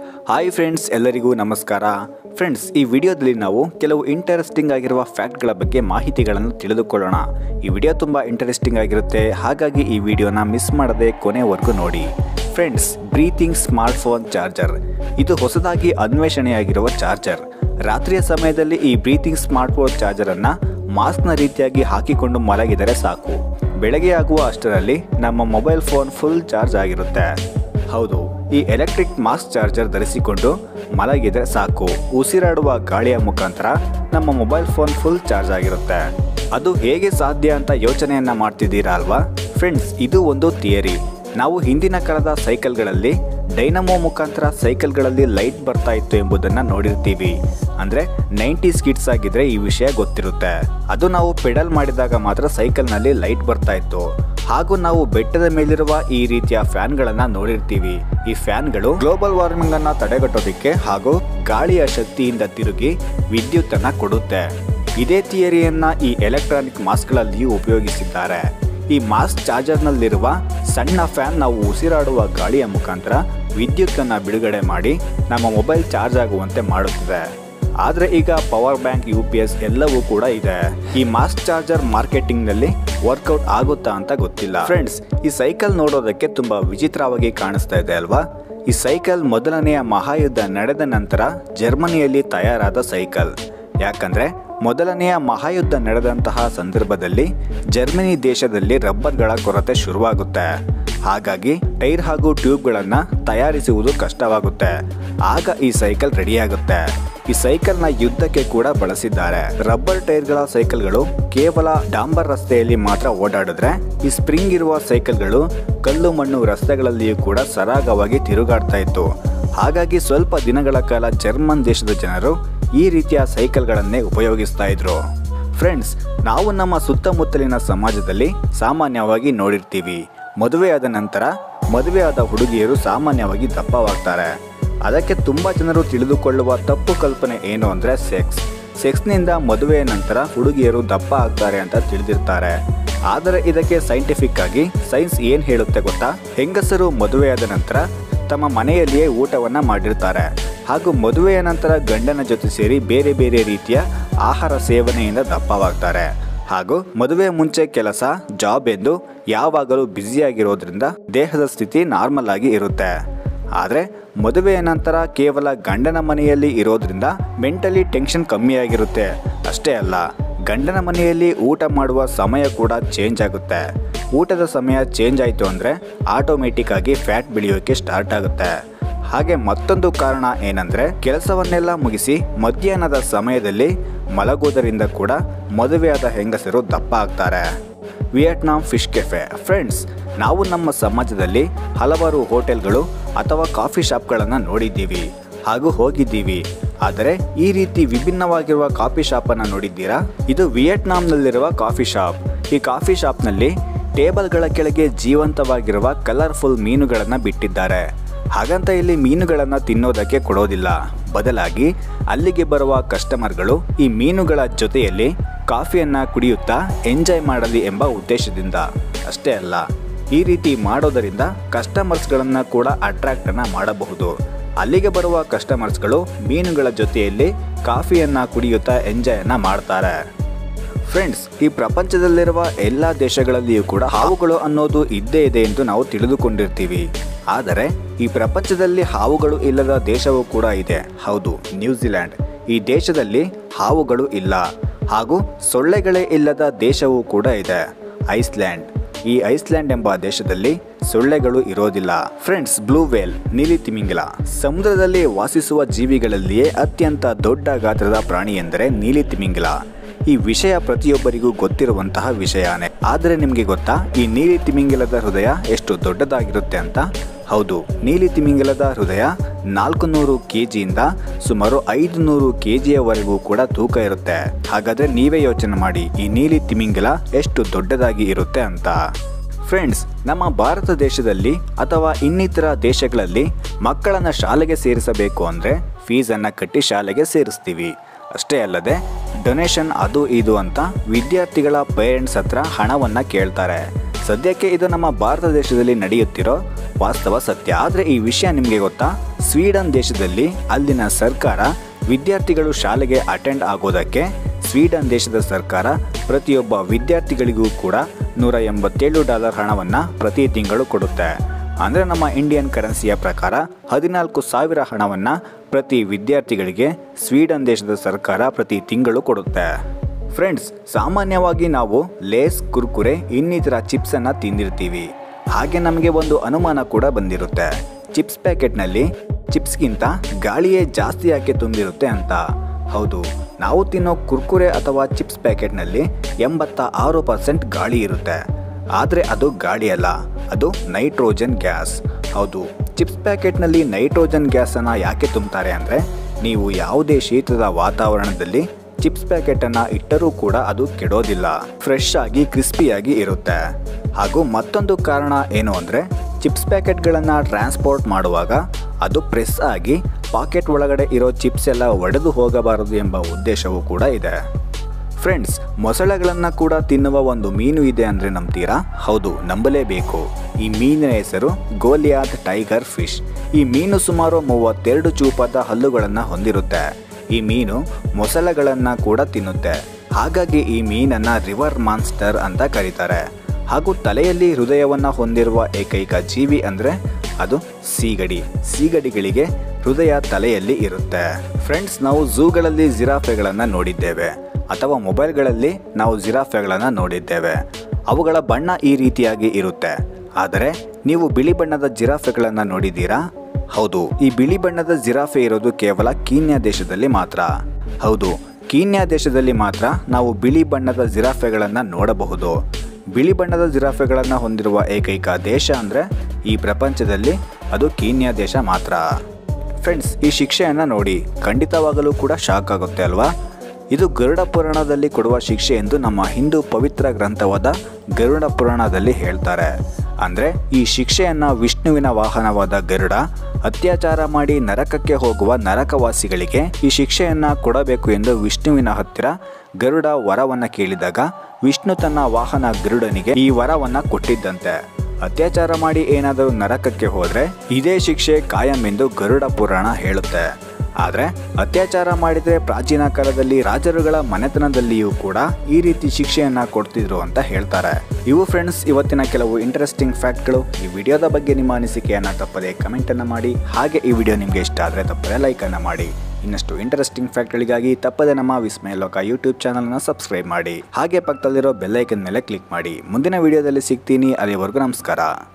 hi friends ಎಲ್ಲರಿಗೂ ನಮಸ್ಕಾರ friends ಈ ವಿಡಿಯೋದಲ್ಲಿ ನಾವು ಕೆಲವು ಇಂಟರೆಸ್ಟಿಂಗ್ ಆಗಿರುವ ಫ್ಯಾಕ್ಟ್ಗಳ ಬಗ್ಗೆ ಮಾಹಿತಿಗಳನ್ನು ತಿಳಿದುಕೊಳ್ಳೋಣ ಈ ವಿಡಿಯೋ ತುಂಬ ಇಂಟರೆಸ್ಟಿಂಗ್ ಆಗಿರುತ್ತೆ ಹಾಗಾಗಿ ಈ ವಿಡಿಯೋನ ಮಿಸ್ ಮಾಡದೆ ಕೊನೆವರೆಗೂ ನೋಡಿ ಫ್ರೆಂಡ್ಸ್ ಬ್ರೀತಿಂಗ್ ಸ್ಮಾರ್ಟ್ಫೋನ್ ಚಾರ್ಜರ್ ಇದು ಹೊಸದಾಗಿ ಅನ್ವೇಷಣೆಯಾಗಿರುವ ಚಾರ್ಜರ್ ರಾತ್ರಿಯ ಸಮಯದಲ್ಲಿ ಈ ಬ್ರೀತಿಂಗ್ ಸ್ಮಾರ್ಟ್ಫೋನ್ ಚಾರ್ಜರನ್ನು ಮಾಸ್ಕ್ನ ರೀತಿಯಾಗಿ ಹಾಕಿಕೊಂಡು ಮಲಗಿದರೆ ಸಾಕು ಬೆಳಗ್ಗೆ ಆಗುವ ಅಷ್ಟರಲ್ಲಿ ನಮ್ಮ ಮೊಬೈಲ್ ಫೋನ್ ಫುಲ್ ಚಾರ್ಜ್ ಆಗಿರುತ್ತೆ ಹೌದು ಈ ಎಲೆಕ್ಟ್ರಿಕ್ ಮಾಸ್ಕ್ ಚಾರ್ಜರ್ ಧರಿಸಿಕೊಂಡು ಮಲಗಿದ್ರೆ ಸಾಕು ಉಸಿರಾಡುವ ಗಾಳಿಯ ಮುಖಾಂತರ ನಮ್ಮ ಮೊಬೈಲ್ ಫೋನ್ ಫುಲ್ ಚಾರ್ಜ್ ಆಗಿರುತ್ತೆ ಅದು ಹೇಗೆ ಸಾಧ್ಯ ಅಂತ ಯೋಚನೆಯನ್ನ ಮಾಡ್ತಿದ್ದೀರಾ ಅಲ್ವಾ ಫ್ರೆಂಡ್ಸ್ ಇದು ಒಂದು ಥಿಯರಿ ನಾವು ಹಿಂದಿನ ಕಾಲದ ಸೈಕಲ್ಗಳಲ್ಲಿ ಡೈನಮೋ ಮುಖಾಂತರ ಸೈಕಲ್ಗಳಲ್ಲಿ ಲೈಟ್ ಬರ್ತಾ ಇತ್ತು ಎಂಬುದನ್ನು ನೋಡಿರ್ತೀವಿ ಅಂದರೆ ನೈಂಟೀಸ್ ಕಿಡ್ಸ್ ಆಗಿದ್ರೆ ಈ ವಿಷಯ ಗೊತ್ತಿರುತ್ತೆ ಅದು ನಾವು ಪೆಡಲ್ ಮಾಡಿದಾಗ ಮಾತ್ರ ಸೈಕಲ್ನಲ್ಲಿ ಲೈಟ್ ಬರ್ತಾ ಇತ್ತು ಹಾಗೂ ನಾವು ಬೆಟ್ಟದ ಮೇಲಿರುವ ಈ ರೀತಿಯ ಫ್ಯಾನ್ಗಳನ್ನು ನೋಡಿರ್ತೀವಿ ಈ ಫ್ಯಾನ್ಗಳು ಗ್ಲೋಬಲ್ ವಾರ್ಮಿಂಗ್ ಅನ್ನ ತಡೆಗಟ್ಟೋದಕ್ಕೆ ಹಾಗೂ ಗಾಳಿಯ ಶಕ್ತಿಯಿಂದ ತಿರುಗಿ ವಿದ್ಯುತ್ತನ್ನು ಕೊಡುತ್ತೆ ಇದೇ ಥಿಯರಿಯನ್ನ ಈ ಎಲೆಕ್ಟ್ರಾನಿಕ್ ಮಾಸ್ಕ್ಗಳಲ್ಲಿಯೂ ಉಪಯೋಗಿಸಿದ್ದಾರೆ ಈ ಮಾಸ್ಕ್ ಚಾರ್ಜರ್ನಲ್ಲಿರುವ ಸಣ್ಣ ಫ್ಯಾನ್ ನಾವು ಉಸಿರಾಡುವ ಗಾಳಿಯ ಮುಖಾಂತರ ವಿದ್ಯುತ್ತನ್ನು ಬಿಡುಗಡೆ ಮಾಡಿ ನಮ್ಮ ಮೊಬೈಲ್ ಚಾರ್ಜ್ ಆಗುವಂತೆ ಮಾಡುತ್ತದೆ ಆದರೆ ಈಗ power bank U P S ಎಲ್ಲವೂ ಕೂಡ ಇದೆ ಈ ಮಾಸ್ಕ್ ಚಾರ್ಜರ್ ಮಾರ್ಕೆಟಿಂಗ್ನಲ್ಲಿ ವರ್ಕೌಟ್ ಆಗುತ್ತಾ ಅಂತ ಗೊತ್ತಿಲ್ಲ ಫ್ರೆಂಡ್ಸ್ ಈ ಸೈಕಲ್ ನೋಡೋದಕ್ಕೆ ತುಂಬಾ ವಿಚಿತ್ರವಾಗಿ ಕಾಣಿಸ್ತಾ ಇದೆ ಅಲ್ವಾ ಈ ಸೈಕಲ್ ಮೊದಲನೆಯ ಮಹಾಯುದ್ಧ ನಡೆದ ನಂತರ ಜರ್ಮನಿಯಲ್ಲಿ ತಯಾರಾದ ಸೈಕಲ್ ಯಾಕಂದ್ರೆ ಮೊದಲನೆಯ ಮಹಾಯುದ್ಧ ನಡೆದಂತಹ ಸಂದರ್ಭದಲ್ಲಿ ಜರ್ಮನಿ ದೇಶದಲ್ಲಿ ರಬ್ಬರ್ಗಳ ಕೊರತೆ ಶುರುವಾಗುತ್ತೆ ಹಾಗಾಗಿ ಟೈರ್ ಹಾಗೂ ಟ್ಯೂಬ್ಗಳನ್ನು ತಯಾರಿಸುವುದು ಕಷ್ಟವಾಗುತ್ತೆ ಆಗ ಈ ಸೈಕಲ್ ರೆಡಿಯಾಗುತ್ತೆ ಈ ಸೈಕಲ್ನ ಯುದ್ಧಕ್ಕೆ ಕೂಡ ಬಳಸಿದ್ದಾರೆ ರಬ್ಬರ್ ಟೈರ್ಗಳ ಸೈಕಲ್ಗಳು ಕೇವಲ ಡಾಂಬರ್ ರಸ್ತೆಯಲ್ಲಿ ಮಾತ್ರ ಓಡಾಡಿದ್ರೆ ಈ ಸ್ಪ್ರಿಂಗ್ ಇರುವ ಸೈಕಲ್ಗಳು ಕಲ್ಲು ಮಣ್ಣು ರಸ್ತೆಗಳಲ್ಲಿಯೂ ಕೂಡ ಸರಾಗವಾಗಿ ತಿರುಗಾಡ್ತಾ ಇತ್ತು ಹಾಗಾಗಿ ಸ್ವಲ್ಪ ದಿನಗಳ ಕಾಲ ಜರ್ಮನ್ ದೇಶದ ಜನರು ಈ ರೀತಿಯ ಸೈಕಲ್ಗಳನ್ನೇ ಉಪಯೋಗಿಸ್ತಾ ಇದ್ರು ಫ್ರೆಂಡ್ಸ್ ನಾವು ನಮ್ಮ ಸುತ್ತಮುತ್ತಲಿನ ಸಮಾಜದಲ್ಲಿ ಸಾಮಾನ್ಯವಾಗಿ ನೋಡಿರ್ತೀವಿ ಮದುವೆಯಾದ ನಂತರ ಮದುವೆಯಾದ ಹುಡುಗಿಯರು ಸಾಮಾನ್ಯವಾಗಿ ದಪ್ಪವಾಗ್ತಾರೆ ಅದಕ್ಕೆ ತುಂಬ ಜನರು ತಿಳಿದುಕೊಳ್ಳುವ ತಪ್ಪು ಕಲ್ಪನೆ ಏನು ಅಂದರೆ ಸೆಕ್ಸ್ ಸೆಕ್ಸ್ನಿಂದ ಮದುವೆಯ ನಂತರ ಹುಡುಗಿಯರು ದಪ್ಪ ಆಗ್ತಾರೆ ಅಂತ ತಿಳಿದಿರ್ತಾರೆ ಆದರೆ ಇದಕ್ಕೆ ಸೈಂಟಿಫಿಕ್ ಆಗಿ ಸೈನ್ಸ್ ಏನು ಹೇಳುತ್ತೆ ಗೊತ್ತಾ ಹೆಂಗಸರು ಮದುವೆಯಾದ ನಂತರ ತಮ್ಮ ಮನೆಯಲ್ಲಿಯೇ ಊಟವನ್ನು ಮಾಡಿರ್ತಾರೆ ಹಾಗೂ ಮದುವೆಯ ನಂತರ ಗಂಡನ ಜೊತೆ ಸೇರಿ ಬೇರೆ ಬೇರೆ ರೀತಿಯ ಆಹಾರ ಸೇವನೆಯಿಂದ ದಪ್ಪವಾಗ್ತಾರೆ ಹಾಗೂ ಮದುವೆ ಮುಂಚೆ ಕೆಲಸ ಜಾಬ್ ಎಂದು ಯಾವಾಗಲೂ ಬ್ಯುಸಿಯಾಗಿರೋದ್ರಿಂದ ದೇಹದ ಸ್ಥಿತಿ ನಾರ್ಮಲ್ ಆಗಿ ಇರುತ್ತೆ ಆದರೆ ಮದುವೆಯ ನಂತರ ಕೇವಲ ಗಂಡನ ಮನೆಯಲ್ಲಿ ಇರೋದ್ರಿಂದ ಮೆಂಟಲಿ ಟೆನ್ಷನ್ ಕಮ್ಮಿಯಾಗಿರುತ್ತೆ ಅಷ್ಟೇ ಅಲ್ಲ ಗಂಡನ ಮನೆಯಲ್ಲಿ ಊಟ ಮಾಡುವ ಸಮಯ ಕೂಡ ಚೇಂಜ್ ಆಗುತ್ತೆ ಊಟದ ಸಮಯ ಚೇಂಜ್ ಆಯಿತು ಅಂದರೆ ಆಟೋಮೆಟಿಕ್ ಆಗಿ ಫ್ಯಾಟ್ ಬೆಳೆಯೋಕ್ಕೆ ಸ್ಟಾರ್ಟ್ ಆಗುತ್ತೆ ಹಾಗೆ ಮತ್ತೊಂದು ಕಾರಣ ಏನಂದ್ರೆ ಕೆಲಸವನ್ನೆಲ್ಲ ಮುಗಿಸಿ ಮಧ್ಯಾಹ್ನದ ಸಮಯದಲ್ಲಿ ಮಲಗೋದರಿಂದ ಕೂಡ ಮದುವೆಯಾದ ಹೆಂಗಸರು ದಪ್ಪ ಆಗ್ತಾರೆ ವಿಯೆಟ್ನಾಂ ಫಿಶ್ ಕೆಫೆ ಫ್ರೆಂಡ್ಸ್ ನಾವು ನಮ್ಮ ಸಮಾಜದಲ್ಲಿ ಹಲವಾರು ಹೋಟೆಲ್ಗಳು ಅಥವಾ ಕಾಫಿ ಶಾಪ್ಗಳನ್ನು ನೋಡಿದ್ದೀವಿ ಹಾಗೂ ಹೋಗಿದ್ದೀವಿ ಆದರೆ ಈ ರೀತಿ ವಿಭಿನ್ನವಾಗಿರುವ ಕಾಫಿ ಶಾಪನ್ನು ನೋಡಿದ್ದೀರಾ ಇದು ವಿಯೆಟ್ನಾಂನಲ್ಲಿರುವ ಕಾಫಿ ಶಾಪ್ ಈ ಕಾಫಿ ಶಾಪ್ನಲ್ಲಿ ಟೇಬಲ್ಗಳ ಕೆಳಗೆ ಜೀವಂತವಾಗಿರುವ ಕಲರ್ಫುಲ್ ಮೀನುಗಳನ್ನು ಬಿಟ್ಟಿದ್ದಾರೆ ಹಾಗಂತ ಇಲ್ಲಿ ಮೀನುಗಳನ್ನು ತಿನ್ನೋದಕ್ಕೆ ಕೊಡೋದಿಲ್ಲ ಬದಲಾಗಿ ಅಲ್ಲಿಗೆ ಬರುವ ಕಸ್ಟಮರ್ಗಳು ಈ ಮೀನುಗಳ ಜೊತೆಯಲ್ಲಿ ಕಾಫಿಯನ್ನು ಕುಡಿಯುತ್ತಾ ಎಂಜಾಯ್ ಮಾಡಲಿ ಎಂಬ ಉದ್ದೇಶದಿಂದ ಅಷ್ಟೇ ಅಲ್ಲ ಈ ರೀತಿ ಮಾಡೋದರಿಂದ ಕಸ್ಟಮರ್ಸ್ಗಳನ್ನು ಕೂಡ ಅಟ್ರಾಕ್ಟನ್ನು ಮಾಡಬಹುದು ಅಲ್ಲಿಗೆ ಬರುವ ಕಸ್ಟಮರ್ಸ್ಗಳು ಮೀನುಗಳ ಜೊತೆಯಲ್ಲಿ ಕಾಫಿಯನ್ನು ಕುಡಿಯುತ್ತಾ ಎಂಜಾಯನ್ನು ಮಾಡ್ತಾರೆ ಫ್ರೆಂಡ್ಸ್ ಈ ಪ್ರಪಂಚದಲ್ಲಿರುವ ಎಲ್ಲ ದೇಶಗಳಲ್ಲಿಯೂ ಕೂಡ ಹಾವುಗಳು ಅನ್ನೋದು ಇದ್ದೇ ಇದೆ ಎಂದು ನಾವು ತಿಳಿದುಕೊಂಡಿರ್ತೀವಿ ಆದರೆ ಈ ಪ್ರಪಂಚದಲ್ಲಿ ಹಾವುಗಳು ಇಲ್ಲದ ದೇಶವೂ ಕೂಡ ಇದೆ ಹೌದು ನ್ಯೂಜಿಲ್ಯಾಂಡ್ ಈ ದೇಶದಲ್ಲಿ ಹಾವುಗಳು ಇಲ್ಲ ಹಾಗೂ ಸೊಳ್ಳೆಗಳೇ ಇಲ್ಲದ ದೇಶವೂ ಕೂಡ ಇದೆ ಐಸ್ಲ್ಯಾಂಡ್ ಈ ಐಸ್ಲ್ಯಾಂಡ್ ಎಂಬ ದೇಶದಲ್ಲಿ ಸೊಳ್ಳೆಗಳು ಇರೋದಿಲ್ಲ ಫ್ರೆಂಡ್ಸ್ ಬ್ಲೂ ವೇಲ್ ನೀಲಿ ತಿಮಿಂಗಿಲ ಸಮುದ್ರದಲ್ಲಿ ವಾಸಿಸುವ ಜೀವಿಗಳಲ್ಲಿಯೇ ಅತ್ಯಂತ ದೊಡ್ಡ ಗಾತ್ರದ ಪ್ರಾಣಿ ಎಂದರೆ ನೀಲಿ ತಿಮಿಂಗಿಲ ಈ ವಿಷಯ ಪ್ರತಿಯೊಬ್ಬರಿಗೂ ಗೊತ್ತಿರುವಂತಹ ವಿಷಯನೇ ಆದರೆ ನಿಮಗೆ ಗೊತ್ತಾ ಈ ನೀಲಿ ತಿಮಿಂಗಿಲದ ಹೃದಯ ಎಷ್ಟು ದೊಡ್ಡದಾಗಿರುತ್ತೆ ಅಂತ ಹೌದು ನೀಲಿ ತಿಮಿಂಗಿಲದ ಹೃದಯ ನಾಲ್ಕು ನೂರು ಕೆ ಜಿಯಿಂದ ಸುಮಾರು ಐದು ನೂರು ಕೆ ಜಿಯವರೆಗೂ ಕೂಡ ತೂಕ ಇರುತ್ತೆ ಹಾಗಾದ್ರೆ ನೀವೇ ಯೋಚನೆ ಮಾಡಿ ಈ ನೀಲಿ ತಿಮಿಂಗಿಲ ಎಷ್ಟು ದೊಡ್ಡದಾಗಿ ಇರುತ್ತೆ ಅಂತ ಫ್ರೆಂಡ್ಸ್ ನಮ್ಮ ಭಾರತ ದೇಶದಲ್ಲಿ ಅಥವಾ ಇನ್ನಿತರ ದೇಶಗಳಲ್ಲಿ ಮಕ್ಕಳನ್ನ ಶಾಲೆಗೆ ಸೇರಿಸಬೇಕು ಅಂದರೆ ಫೀಸನ್ನು ಕಟ್ಟಿ ಶಾಲೆಗೆ ಸೇರಿಸ್ತೀವಿ ಅಷ್ಟೇ ಅಲ್ಲದೆ ಡೊನೇಷನ್ ಅದು ಇದು ಅಂತ ವಿದ್ಯಾರ್ಥಿಗಳ ಪೇರೆಂಟ್ಸ್ ಹತ್ರ ಹಣವನ್ನು ಕೇಳ್ತಾರೆ ಸದ್ಯಕ್ಕೆ ಇದು ನಮ್ಮ ಭಾರತ ದೇಶದಲ್ಲಿ ನಡೆಯುತ್ತಿರೋ ವಾಸ್ತವ ಸತ್ಯ ಆದರೆ ಈ ವಿಷಯ ನಿಮಗೆ ಗೊತ್ತಾ ಸ್ವೀಡನ್ ದೇಶದಲ್ಲಿ ಅಲ್ಲಿನ ಸರ್ಕಾರ ವಿದ್ಯಾರ್ಥಿಗಳು ಶಾಲೆಗೆ ಅಟೆಂಡ್ ಆಗೋದಕ್ಕೆ ಸ್ವೀಡನ್ ದೇಶದ ಸರ್ಕಾರ ಪ್ರತಿಯೊಬ್ಬ ವಿದ್ಯಾರ್ಥಿಗಳಿಗೂ ಕೂಡ ನೂರ ಎಂಬತ್ತೇಳು ಡಾಲರ್ ಹಣವನ್ನು ಪ್ರತಿ ತಿಂಗಳು ಕೊಡುತ್ತೆ ಅಂದರೆ ನಮ್ಮ ಇಂಡಿಯನ್ ಕರೆನ್ಸಿಯ ಪ್ರಕಾರ ಹದಿನಾಲ್ಕು ಸಾವಿರ ಹಣವನ್ನು ಪ್ರತಿ ವಿದ್ಯಾರ್ಥಿಗಳಿಗೆ ಸ್ವೀಡನ್ ದೇಶದ ಸರ್ಕಾರ ಪ್ರತಿ ತಿಂಗಳು ಕೊಡುತ್ತೆ ಫ್ರೆಂಡ್ಸ್ ಸಾಮಾನ್ಯವಾಗಿ ನಾವು ಲೇಸ್ ಕುರ್ಕುರೆ ಇನ್ನಿತರ ಚಿಪ್ಸನ್ನು ತಿಂದಿರ್ತೀವಿ ಹಾಗೆ ನಮಗೆ ಒಂದು ಅನುಮಾನ ಕೂಡ ಬಂದಿರುತ್ತೆ ಚಿಪ್ಸ್ ಪ್ಯಾಕೆಟ್ನಲ್ಲಿ ಚಿಪ್ಸ್ಗಿಂತ ಗಾಳಿಯೇ ಜಾಸ್ತಿ ಯಾಕೆ ತುಂಬಿರುತ್ತೆ ಅಂತ ಹೌದು ನಾವು ತಿನ್ನೋ ಕುರ್ಕುರೆ ಅಥವಾ ಚಿಪ್ಸ್ ಪ್ಯಾಕೆಟ್ನಲ್ಲಿ ಎಂಬತ್ತ ಆರು ಪರ್ಸೆಂಟ್ ಗಾಳಿ ಇರುತ್ತೆ ಆದರೆ ಅದು ಗಾಳಿ ಅಲ್ಲ ಅದು ನೈಟ್ರೋಜನ್ ಗ್ಯಾಸ್ ಹೌದು ಚಿಪ್ಸ್ ಪ್ಯಾಕೆಟ್ನಲ್ಲಿ ನೈಟ್ರೋಜನ್ ಗ್ಯಾಸನ್ನು ಯಾಕೆ ತುಂಬ್ತಾರೆ ಅಂದರೆ ನೀವು ಯಾವುದೇ ಶೀತದ ವಾತಾವರಣದಲ್ಲಿ ಚಿಪ್ಸ್ ಪ್ಯಾಕೆಟನ್ನು ಇಟ್ಟರೂ ಕೂಡ ಅದು ಕೆಡೋದಿಲ್ಲ ಫ್ರೆಶ್ ಆಗಿ ಕ್ರಿಸ್ಪಿಯಾಗಿ ಇರುತ್ತೆ ಹಾಗೂ ಮತ್ತೊಂದು ಕಾರಣ ಏನು ಅಂದರೆ ಚಿಪ್ಸ್ ಪ್ಯಾಕೆಟ್ಗಳನ್ನು ಟ್ರಾನ್ಸ್ಪೋರ್ಟ್ ಮಾಡುವಾಗ ಅದು ಪ್ರೆಸ್ ಆಗಿ ಪಾಕೆಟ್ ಒಳಗಡೆ ಇರೋ ಚಿಪ್ಸ್ ಎಲ್ಲ ಒಡೆದು ಹೋಗಬಾರದು ಎಂಬ ಉದ್ದೇಶವೂ ಕೂಡ ಇದೆ ಫ್ರೆಂಡ್ಸ್ ಮೊಸಳೆಗಳನ್ನು ಕೂಡ ತಿನ್ನುವ ಒಂದು ಮೀನು ಇದೆ ಅಂದರೆ ನಂಬ್ತೀರಾ ಹೌದು ನಂಬಲೇಬೇಕು ಈ ಮೀನಿನ ಹೆಸರು ಗೋಲಿಯಾತ್ ಟೈಗರ್ ಫಿಶ್ ಈ ಮೀನು ಸುಮಾರು ಮೂವತ್ತೆರಡು ಚೂಪಾದ ಹಲ್ಲುಗಳನ್ನು ಹೊಂದಿರುತ್ತೆ ಈ ಮೀನು ಮೊಸಳೆಗಳನ್ನು ಕೂಡ ತಿನ್ನುತ್ತೆ ಹಾಗಾಗಿ ಈ ಮೀನನ್ನು ರಿವರ್ ಮಾನ್ಸ್ಟರ್ ಅಂತ ಕರೀತಾರೆ ಹಾಗೂ ತಲೆಯಲ್ಲಿ ಹೃದಯವನ್ನು ಹೊಂದಿರುವ ಏಕೈಕ ಜೀವಿ ಅಂದರೆ ಅದು ಸೀಗಡಿ ಸೀಗಡಿಗಳಿಗೆ ಹೃದಯ ತಲೆಯಲ್ಲಿ ಇರುತ್ತೆ ಫ್ರೆಂಡ್ಸ್ ನಾವು ಝೂಗಳಲ್ಲಿ ಜಿರಾಫೆಗಳನ್ನು ನೋಡಿದ್ದೇವೆ ಅಥವಾ ಮೊಬೈಲ್ಗಳಲ್ಲಿ ನಾವು ಜಿರಾಫೆಗಳನ್ನು ನೋಡಿದ್ದೇವೆ ಅವುಗಳ ಬಣ್ಣ ಈ ರೀತಿಯಾಗಿ ಇರುತ್ತೆ ಆದರೆ ನೀವು ಬಿಳಿ ಬಣ್ಣದ ಜಿರಾಫೆಗಳನ್ನು ನೋಡಿದ್ದೀರಾ ಹೌದು ಈ ಬಿಳಿ ಬಣ್ಣದ ಜಿರಾಫೆ ಇರೋದು ಕೇವಲ ಕೀನ್ಯಾ ದೇಶದಲ್ಲಿ ಮಾತ್ರ ಹೌದು ಕೀನ್ಯಾ ದೇಶದಲ್ಲಿ ಮಾತ್ರ ನಾವು ಬಿಳಿ ಬಣ್ಣದ ಜಿರಾಫೆಗಳನ್ನು ನೋಡಬಹುದು ಬಿಳಿ ಬಣ್ಣದ ಜಿರಾಫೆಗಳನ್ನು ಹೊಂದಿರುವ ಏಕೈಕ ದೇಶ ಅಂದರೆ ಈ ಪ್ರಪಂಚದಲ್ಲಿ ಅದು ಕೀನ್ಯಾ ದೇಶ ಮಾತ್ರ ಫ್ರೆಂಡ್ಸ್ ಈ ಶಿಕ್ಷೆಯನ್ನು ನೋಡಿ ಖಂಡಿತವಾಗಲೂ ಕೂಡ ಶಾಕ್ ಆಗುತ್ತೆ ಅಲ್ವಾ ಇದು ಗರುಡ ಪುರಾಣದಲ್ಲಿ ಕೊಡುವ ಶಿಕ್ಷೆ ಎಂದು ನಮ್ಮ ಹಿಂದೂ ಪವಿತ್ರ ಗ್ರಂಥವಾದ ಗರುಡ ಪುರಾಣದಲ್ಲಿ ಹೇಳ್ತಾರೆ ಅಂದರೆ ಈ ಶಿಕ್ಷೆಯನ್ನು ವಿಷ್ಣುವಿನ ವಾಹನವಾದ ಗರುಡ ಅತ್ಯಾಚಾರ ಮಾಡಿ ನರಕಕ್ಕೆ ಹೋಗುವ ನರಕವಾಸಿಗಳಿಗೆ ಈ ಶಿಕ್ಷೆಯನ್ನು ಕೊಡಬೇಕು ಎಂದು ವಿಷ್ಣುವಿನ ಹತ್ತಿರ ಗರುಡ ವರವನ್ನು ಕೇಳಿದಾಗ ವಿಷ್ಣು ತನ್ನ ವಾಹನ ಗರುಡನಿಗೆ ಈ ವರವನ್ನು ಕೊಟ್ಟಿದ್ದಂತೆ ಅತ್ಯಾಚಾರ ಮಾಡಿ ಏನಾದರೂ ನರಕಕ್ಕೆ ಹೋದರೆ ಇದೇ ಶಿಕ್ಷೆ ಕಾಯಂ ಎಂದು ಗರುಡ ಪುರಾಣ ಹೇಳುತ್ತೆ ಆದರೆ ಅತ್ಯಾಚಾರ ಮಾಡಿದರೆ ಪ್ರಾಚೀನ ಕಾಲದಲ್ಲಿ ರಾಜರುಗಳ ಮನೆತನದಲ್ಲಿಯೂ ಕೂಡ ಈ ರೀತಿ ಶಿಕ್ಷೆಯನ್ನು ಕೊಡ್ತಿದ್ರು ಅಂತ ಹೇಳ್ತಾರೆ ಇವು ಫ್ರೆಂಡ್ಸ್ ಇವತ್ತಿನ ಕೆಲವು ಇಂಟ್ರೆಸ್ಟಿಂಗ್ ಫ್ಯಾಕ್ಟ್ಗಳು ಈ ವಿಡಿಯೋದ ಬಗ್ಗೆ ನಿಮ್ಮ ಅನಿಸಿಕೆಯನ್ನು ತಪ್ಪದೆ ಕಮೆಂಟನ್ನು ಮಾಡಿ ಹಾಗೆ ಈ ವಿಡಿಯೋ ನಿಮಗೆ ಇಷ್ಟ ಆದರೆ ತಪ್ಪದೆ ಲೈಕನ್ನು ಮಾಡಿ ಇನ್ನಷ್ಟು ಇಂಟ್ರೆಸ್ಟಿಂಗ್ ಫ್ಯಾಕ್ಟ್ಗಳಿಗಾಗಿ ತಪ್ಪದೆ ನಮ್ಮ ವಿಸ್ಮಯ ಲೋಕ ಯೂಟ್ಯೂಬ್ ಚಾನಲ್ನ ಸಬ್ಸ್ಕ್ರೈಬ್ ಮಾಡಿ ಹಾಗೆ ಪಕ್ಕದಲ್ಲಿರೋ ಬೆಲ್ಲೈಕನ್ ಮೇಲೆ ಕ್ಲಿಕ್ ಮಾಡಿ ಮುಂದಿನ ವಿಡಿಯೋದಲ್ಲಿ ಸಿಗ್ತೀನಿ ಅಲ್ಲಿವರೆಗೂ ನಮಸ್ಕಾರ